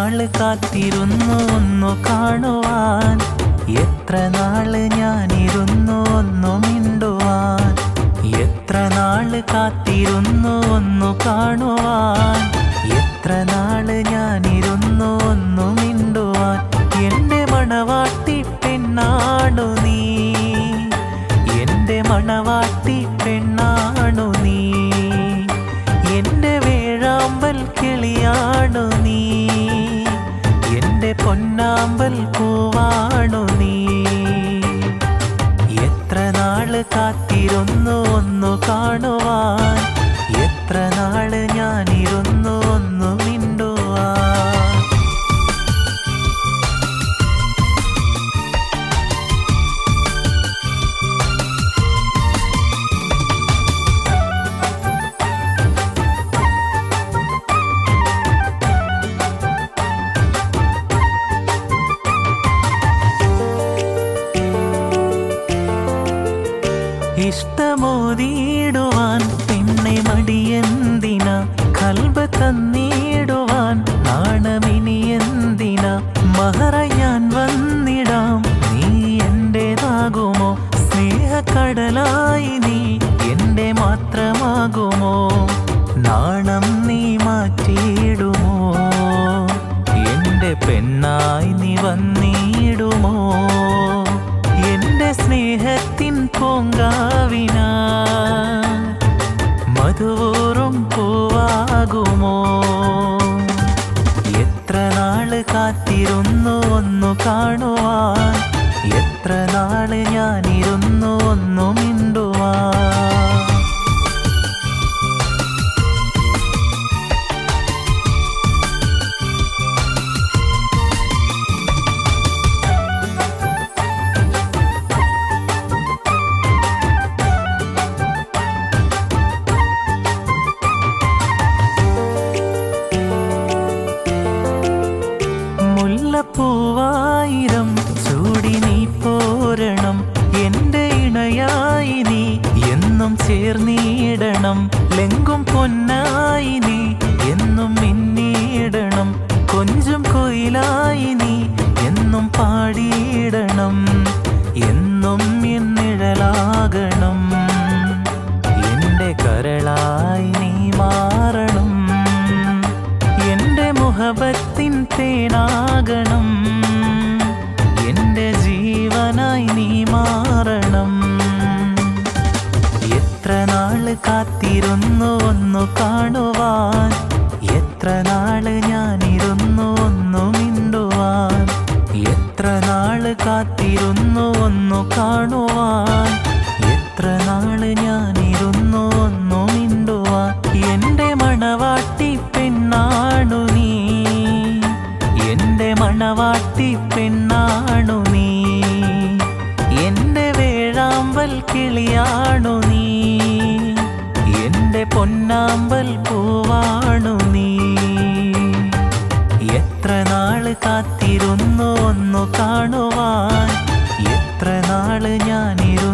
നാള് കാത്തിരുന്നു ഒന്നു കാണുവാൻ എത്ര നാള് ഞാനിരുന്നു ഒന്നു മിണ്ടുവാൻ എത്ര നാള് കാത്തിരുന്നു ഒന്നു കാണുവാൻ എത്ര നാള് ഞാനിരുന്നു ഒന്നു മിണ്ടുവാൻ എന്റെ മണവാട്ടി പെണ്ണാണു നീ എന്റെ മണവാട്ടി പെണ്ണാണു നീ എന്റെ വേഴാമ്പൽ കിളിയാണു നീ എന്റെ പൊന്നാമ്പൽ പൂവാണു നീ എത്ര നാള് കാത്തിരുന്നു ഒന്നു കാണുവാൻ എത്ര നാള് ഞാനിരുന്നു ഒന്നു മിണ്ടുവാൻ ഇഷ്ടമോതിയിടുവാൻ പെണ്ണെ മടിയെന്തിന കൽബ തന്നിടുവാൻ നാണമിനി എന്തിന മഹറ ഞാൻ വന്നിടാം നീ എന്റേതാകുമോ സ്നേഹക്കടലായി നീ എന്റെ മാത്രമാകുമോ നാണം നീ മാറ്റിയിടുമോ എന്റെ പെണ്ണായി നീ വന്നിടുമോ എന്റെ സ്നേഹത്തിൻ പൂങ്കാവിന മധുവൂറും പൂവാകുമോ എത്ര നാള് കാത്തിരുന്നു ഒന്നു കാണുവാൻ എത്ര നാള് ഞാനിരുന്നു ഒന്നു മിണ്ടുവാൻ മുല്ലപ്പൂവായിരം ചൂടി നീ പോരണം എന്റെ ഇണയായി നീ എന്നും ചേർന്നിടണം ലെങ്കും പൊന്നായി നീ എന്നും മിന്നിടണം കൊഞ്ചും കൊയിലായി നീ എന്നും പാടിയിടണം എന്നും എന്നിഴലാകണം എന്റെ കരളായി നീ മാറണം എന്റെ മുഹബത്തിൻ തേനാകണം എന്റെ ജീവനായി നീ മാറണം എത്ര നാള് കാത്തിരുന്നു ഒന്നു കാണുവാൻ എത്ര നാള് ഞാനിരുന്നു ഒന്നു മിണ്ടുവാൻ എത്ര നാള് കാത്തിരുന്നു ഒന്നു കാണുവാൻ എത്ര നാള് ഞാനിരുന്നു ഒന്നു മിണ്ടുവാൻ എന്റെ മണവാട്ടി പെണ്ണാണു നീ എന്റെ മണവാട്ടി പെണ്ണാണു നീ എന്റെ വേഴാമ്പൽ കിളിയാണു നീ എന്റെ പൊന്നാമ്പൽ പൂവാണു നീ എത്ര നാള് കാത്തിരുന്നു ഒന്നു കാണുവാൻ എത്ര നാള് ഞാനിരുന്നു